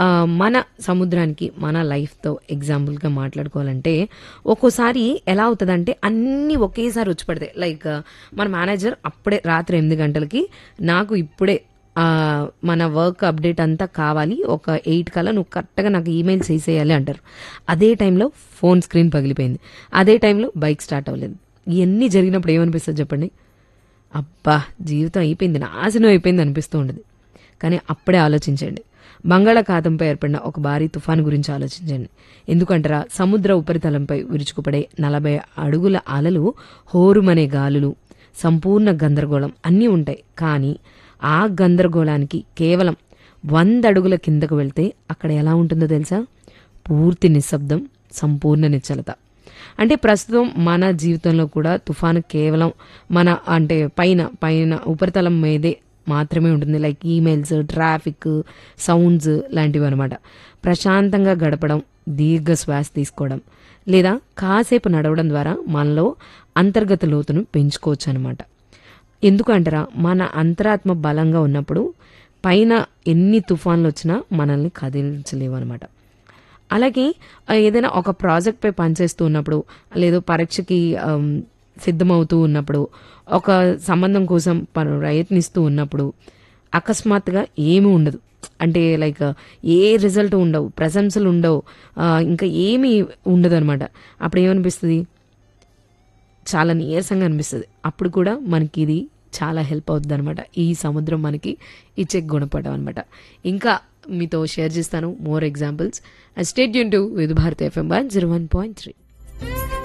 ఆ, మన సముద్రానికి మన లైఫ్తో ఎగ్జాంపుల్గా మాట్లాడుకోవాలంటే ఒక్కోసారి ఎలా అవుతుందంటే అన్నీ ఒకేసారి వచ్చి పడతాయి లైక్ మన మేనేజర్ అప్పుడే రాత్రి ఎనిమిది గంటలకి నాకు ఇప్పుడే ఆ, మన వర్క్ అప్డేట్ అంతా కావాలి ఒక ఎయిట్ కల్లా నువ్వు కరెక్ట్గా నాకు ఈమెయిల్స్ వేసేయాలి అంటారు అదే టైంలో ఫోన్ స్క్రీన్ పగిలిపోయింది అదే టైంలో బైక్ స్టార్ట్ అవ్వలేదు ఇవన్నీ జరిగినప్పుడు ఏమనిపిస్తుంది చెప్పండి అబ్బా జీవితం అయిపోయింది నాశనం అయిపోయింది అనిపిస్తూ ఉండదు కానీ అప్పుడే ఆలోచించండి బంగాళాఖాతంపై ఏర్పడిన ఒక భారీ తుఫాను గురించి ఆలోచించండి ఎందుకంటారా సముద్ర ఉపరితలంపై విరుచుకుపడే నలభై అడుగుల అలలు హోరుమనే గాలులు సంపూర్ణ గందరగోళం అన్నీ ఉంటాయి కానీ ఆ గందరగోళానికి కేవలం వంద అడుగుల కిందకు వెళ్తే అక్కడ ఎలా ఉంటుందో తెలుసా పూర్తి నిశ్శబ్దం సంపూర్ణ నిశ్చలత అంటే ప్రస్తుతం మన జీవితంలో కూడా తుఫాను కేవలం మన అంటే పైన పైన ఉపరితలం మీదే మాత్రమే ఉంటుంది లైక్ ఈమెయిల్స్ ట్రాఫిక్ సౌండ్స్ లాంటివి అనమాట ప్రశాంతంగా గడపడం దీర్ఘ శ్వాస తీసుకోవడం లేదా కాసేపు నడవడం ద్వారా మనలో అంతర్గత లోతును పెంచుకోవచ్చు అనమాట ఎందుకంటారా మన అంతరాత్మ బలంగా ఉన్నప్పుడు పైన ఎన్ని తుఫాన్లు వచ్చినా మనల్ని కదిలించలేవు అనమాట అలాగే ఆ, ఏదైనా ఒక ప్రాజెక్ట్పై పనిచేస్తూ ఉన్నప్పుడు లేదో పరీక్షకి ఆమ్, సిద్ధమవుతూ ఉన్నప్పుడు ఒక సంబంధం కోసం పను ప్రయత్నిస్తూ ఉన్నప్పుడు అకస్మాత్తుగా ఏమీ ఉండదు అంటే లైక్ ఏ రిజల్ట్ ఉండవు ప్రశంసలు ఉండవు ఆ, ఇంకా ఏమీ ఉండదు అనమాట అప్పుడు ఏమనిపిస్తుంది చాలా నీరసంగా అనిపిస్తుంది అప్పుడు కూడా మనకి ఇది చాలా హెల్ప్ అవుతుంది అనమాట ఈ సముద్రం మనకి ఇచ్చే గుణపడడం అనమాట ఇంకా మీతో షేర్ చేస్తాను మోర్ ఎగ్జాంపుల్స్ స్టేట్ యూన్ టు విధు Bharat FM one zero one point three